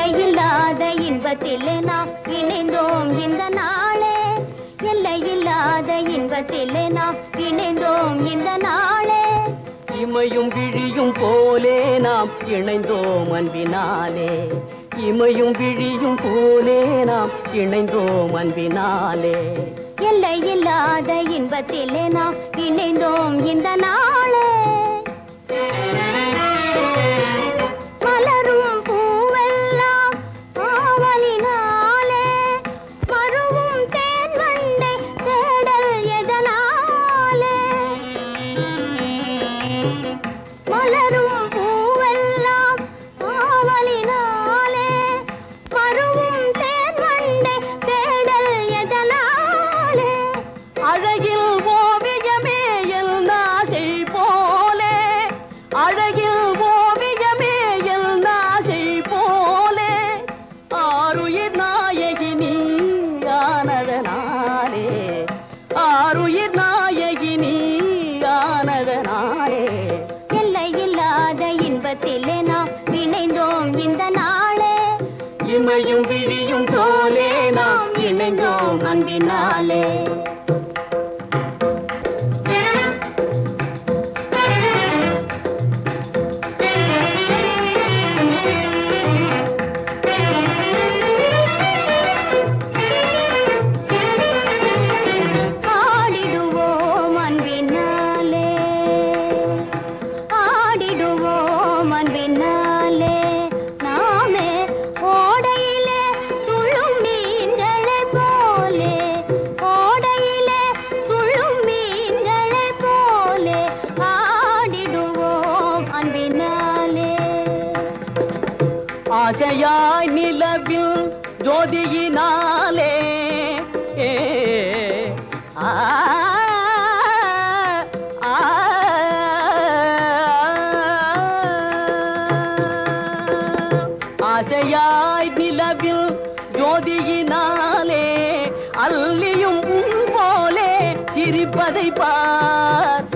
எல்லையில்லாத இன்பத்திலே நாம் இணைந்தோம் இந்த நாளே எல்லையில்லாத இன்பத்திலே நாம் இணைந்தோம் இந்த நாளே இமையும் விழியும் போலே நாம் இணைந்தோம் அன்பினாலே இமையும் விழியும் போலே நாம் இணைந்தோம் அன்பினாலே எல்லையில்லாத இன்பத்திலே நாம் இணைந்தோம் இந்த நாளே மலரும் பூவெல்லாம் ஆவலினாலே மருவும் தேன் வண்டை தேடல் எதனாலே மலரும் பூவெல்லாம் ஆவலினாலே மருவும் தேன் வண்டை தேடல் எதனாலே அழகில் ஓவியமே என் ஆசை போலே அழகில் ஓவியமே என் ஆசை போலே ஆருயிர் நாயகி நீ ஆனதனாலே ஆருயிர் நாயகி நீ ஆனதனாலே எல்லையில்லாத இன்பத்திலே நாம் இணைந்தோம் இந்த நாளே இமையும் விழியும் போலே நாம் இணைந்தோம் அன்பினாலே ஆடிடுவோம் அன்பினாலே ஆடிடுவோம் அன்பினாலே நாமே ஓடையிலே துள்ளும் மீன்களைப் போலே ஓடையிலே துள்ளும் மீன்களைப் போலே ஆடிடுவோம் அன்பினாலே ஆசையாய் நிலவில் ஜோதியினாலே ஏ, ஆ, ஆ, ஆசையாய் நிலவில் ஜோதியினாலே அல்லியும் உன் போலே சிரிப்பதை பார்